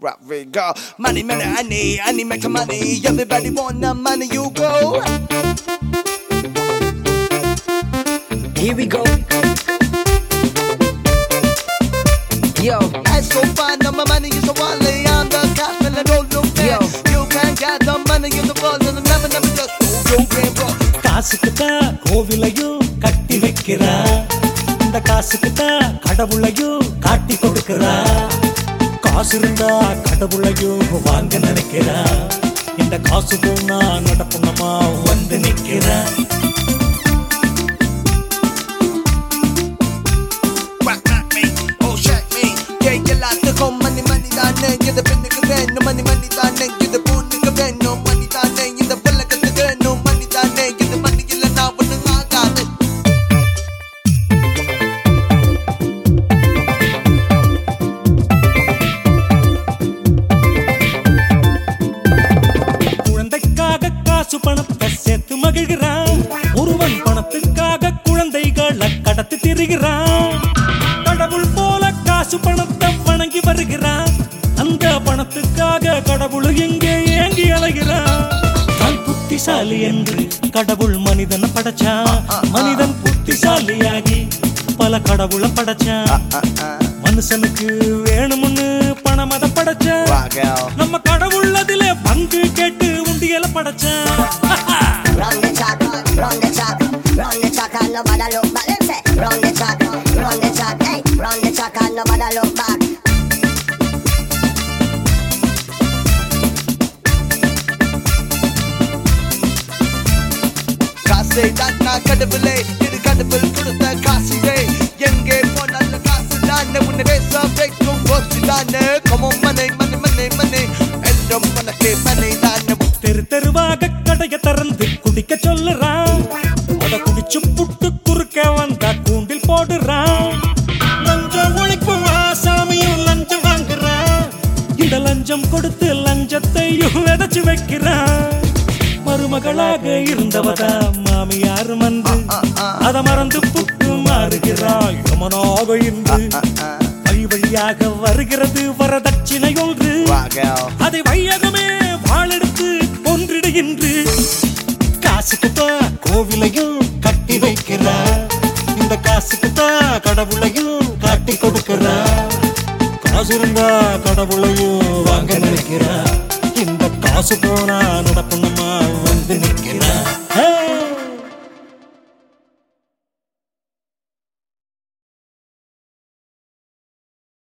Rock we go. Money, money, I need, I need make money. Everybody want the money, you go. Here we go. Yo, That's so fine, no, my money is a wallet. I'm the cash man, I don't look Yo. back. You can't get the money in the world, and never, never just go, go, game, bro. காசுக்கு தான் கோவிலையும் கட்டி வைக்கிறா இந்த காசுக்கு தான் கடவுளையும் காட்டி கொடுக்கிறா காசு இருந்தா கடவுளையும் வாங்க நினைக்கிறா இந்த காசு போனா நடப்புணமா வந்து நிக்கிறா Rock, rock me, oh, shake me. Yeah, you like the come money, money, darling. You're the pinnacle, then, no money, money, darling. You're the boon, nigga, then, no money, darling. You're the bullet, the girl, no money, darling. You're the money, you're the now, but the I got it. குழந்தைக்காக காசு பணத்தை சேர்த்து மகிழ்கிறான் ஒருவன் பணத்துக்காக குழந்தைகளை கடத்தி திரிகிறான் கடவுள் போல காசு பணத்தை வணங்கி வருகிறான் அந்த பணத்துக்காக கடவுள் எங்கே ஏங்கி அலைகிறான் தான் புத்திசாலி என்று கடவுள் மனிதனை படைச்சான் மனிதன் புத்திசாலியாகி பல கடவுளை படைச்சான் மனுஷனுக்கு வேணும்னு பணம் அதை படைச்சான் Rock out. நம்ம கடவுள் அதிலே பங்கு கேட்டு உண்டியல படைச்சான் Run the track, run the track, run the track and nobody look back. Them say, run the track, run the track, hey, run the track and nobody look back. காசை தான் நான் கடவுளே இது கடவுள் கொடுத்த காசிலே எங்கே போனாலும் காசு தானே உன்னை பேச வைக்கும் போச்சு தானே கமம் மனை மனை மனை மனை என்றும் உனக்கு மனை தானே தெரு தெருவாக கடைய திறந்து குடிக்க சொல்லுறான் அத குடிச்சு புட்டு குறுக்க வந்தா கூண்டில் போடுறான் லஞ்சம் ஒழிப்பு ஆசாமியும் லஞ்சம் வாங்குறான் இந்த லஞ்சம் கொடுத்து லஞ்சத்தையும் விதைச்சு வைக்கிறான் மருமகளாக இருந்தவதா மாமியார் மந்து அத மறந்து புட்டு மாறுகிறாள் யமனாக இன்று வழி வழியாக வருகிறது வரதட்சிணை ஒன்று Rock out. அதை வையகமே வாழெடுத்து கொன்றிடுகின்று காசுக்கு தான் கோவிலையும் கட்டி வைக்கிறா இந்த காசுக்கு தான் கடவுளையும் காட்டி கொடுக்கிறா காசு இருந்தா கடவுளையும் வாங்க நினைக்கிறா இந்த காசு போனா நடப்புணமா வந்து நிற்கிறா